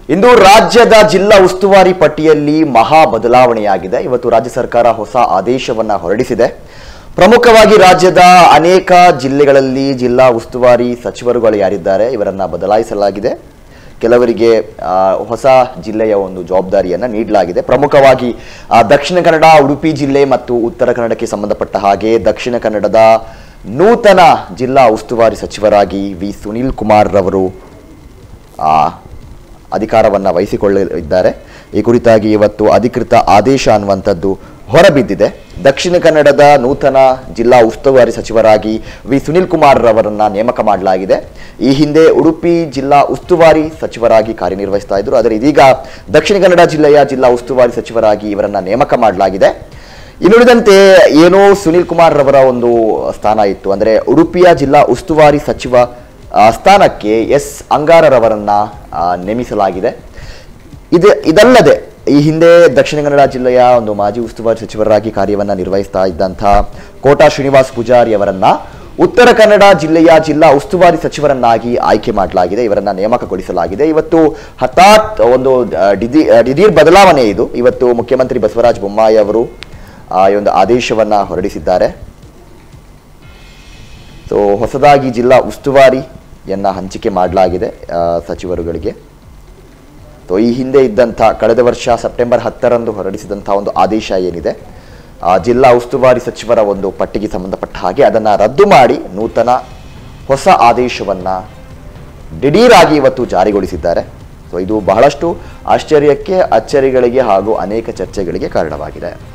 ಇಂದು ರಾಜ್ಯದ ಜಿಲ್ಲಾ ಉಸ್ತುವಾರಿ ಪಟ್ಟಿಯಲ್ಲಿ ಮಹಾ ಬದಲಾವಣೆಯಾಗಿದೆ ಇವತ್ತು ರಾಜ್ಯ ಸರ್ಕಾರ ಹೊಸ ಆದೇಶವನ್ನ ಹೊರಡಿಸಿದೆ ಪ್ರಮುಖವಾಗಿ ರಾಜ್ಯದ ಅನೇಕ ಜಿಲ್ಲೆಗಳಲ್ಲಿ ಜಿಲ್ಲಾ ಉಸ್ತುವಾರಿ ಸಚಿವರುಗಳು ಯಾರಿದ್ದಾರೆ ಇವರನ್ನ ಬದಲಾಯಿಸಲಾಗಿದೆ ಕೆಲವರಿಗೆ ಆ, ಹೊಸ ಜಿಲ್ಲೆಯ ಒಂದು ಜವಾಬ್ದಾರಿಯನ್ನ ನೀಡಲಾಗಿದೆ ಪ್ರಮುಖವಾಗಿ ಆ, ದಕ್ಷಿಣ ಕನ್ನಡ ಉಡುಪಿ ಜಿಲ್ಲೆ ಮತ್ತು ಉತ್ತರ ಕನ್ನಡಕ್ಕೆ ಸಂಬಂಧಪಟ್ಟ ಹಾಗೆ ದಕ್ಷಿಣ ಕನ್ನಡದ ನೂತನ ಜಿಲ್ಲಾ ಉಸ್ತುವಾರಿ ಸಚಿವರಾಗಿ ವಿ ಸುನೀಲ್ ಕುಮಾರ್ ರವರು ಆ, ಅಧಿಕಾರವನ್ನು ವಹಿಸಿಕೊಳ್ಳಲಿದ್ದಾರೆ ಈ ಕುರಿತಾಗಿ ಇವತ್ತು ಅಧಿಕೃತ ಆದೇಶ ಅನ್ನುವಂಥದ್ದು ಹೊರಬಿದ್ದಿದೆ ದಕ್ಷಿಣ ಕನ್ನಡದ ನೂತನ ಜಿಲ್ಲಾ ಉಸ್ತುವಾರಿ ಸಚಿವರಾಗಿ ವಿ ಸುನಿಲ್ ಕುಮಾರ್ ರವರನ್ನ ನೇಮಕ ಮಾಡಲಾಗಿದೆ ಈ ಹಿಂದೆ ಉಡುಪಿ ಜಿಲ್ಲಾ ಉಸ್ತುವಾರಿ ಸಚಿವರಾಗಿ ಕಾರ್ಯನಿರ್ವಹಿಸ್ತಾ ಇದ್ರು ಆದರೆ ಇದೀಗ ದಕ್ಷಿಣ ಕನ್ನಡ ಜಿಲ್ಲೆಯ ಜಿಲ್ಲಾ ಉಸ್ತುವಾರಿ ಸಚಿವರಾಗಿ ಇವರನ್ನ ನೇಮಕ ಮಾಡಲಾಗಿದೆ ಇನ್ನುಳಿದಂತೆ ಏನೋ ಸುನಿಲ್ ಕುಮಾರ್ ರವರ ಒಂದು ಸ್ಥಾನ ಇತ್ತು ಅಂದರೆ ಉಡುಪಿಯ ಜಿಲ್ಲಾ ಉಸ್ತುವಾರಿ ಸಚಿವ ಆ, ಸ್ಥಾನಕ್ಕೆ ಎಸ್ ಅಂಗಾರರವರನ್ನ ಆ, ನೇಮಿಸಲಾಗಿದೆ ಇದು ಇದಲ್ಲದೆ ಈ ಹಿಂದೆ ದಕ್ಷಿಣ ಕನ್ನಡ ಜಿಲ್ಲೆಯ ಒಂದು ಮಾಜಿ ಉಸ್ತುವಾರಿ ಸಚಿವರಾಗಿ ಕಾರ್ಯವನ್ನ ನಿರ್ವಹಿಸ್ತಾ ಇದ್ದಂಥ ಕೋಟಾ ಶ್ರೀನಿವಾಸ್ ಪೂಜಾರಿ ಅವರನ್ನ ಉತ್ತರ ಕನ್ನಡ ಜಿಲ್ಲೆಯ ಜಿಲ್ಲಾ ಉಸ್ತುವಾರಿ ಸಚಿವರನ್ನಾಗಿ ಆಯ್ಕೆ ಮಾಡಲಾಗಿದೆ ಇವರನ್ನ ನೇಮಕಗೊಳಿಸಲಾಗಿದೆ ಇವತ್ತು ಹಠಾತ್ ಒಂದು ಆ, ದಿಢೀ- ಆ, ದಿಢೀರ್ ಬದಲಾವಣೆ ಇದು ಇವತ್ತು ಮುಖ್ಯಮಂತ್ರಿ ಬಸವರಾಜ ಬೊಮ್ಮಾಯಿ ಅವರು ಆ, ಈ ಒಂದು ಆದೇಶವನ್ನ ಹೊರಡಿಸಿದ್ದಾರೆ ಸೊ ಹೊಸದಾಗಿ ಜಿಲ್ಲಾ ಉಸ್ತುವಾರಿಯನ್ನ ಹಂಚಿಕೆ ಮಾಡಲಾಗಿದೆ ಆ, ಸಚಿವರುಗಳಿಗೆ ಸೊ ಈ ಹಿಂದೆ ಇದ್ದಂಥ ಕಳೆದ ವರ್ಷ ಸೆಪ್ಟೆಂಬರ್ ಹತ್ತರಂದು ಹೊರಡಿಸಿದಂಥ ಒಂದು ಆದೇಶ ಏನಿದೆ ಆ ಜಿಲ್ಲಾ ಉಸ್ತುವಾರಿ ಸಚಿವರ ಒಂದು ಪಟ್ಟಿಗೆ ಸಂಬಂಧಪಟ್ಟ ಹಾಗೆ ಅದನ್ನು ರದ್ದು ಮಾಡಿ ನೂತನ ಹೊಸ ಆದೇಶವನ್ನ ದಿಢೀರಾಗಿ ಇವತ್ತು ಜಾರಿಗೊಳಿಸಿದ್ದಾರೆ ಸೊ ಇದು ಬಹಳಷ್ಟು ಆಶ್ಚರ್ಯಕ್ಕೆ ಅಚ್ಚರಿಗಳಿಗೆ ಹಾಗೂ ಅನೇಕ ಚರ್ಚೆಗಳಿಗೆ ಕಾರಣವಾಗಿದೆ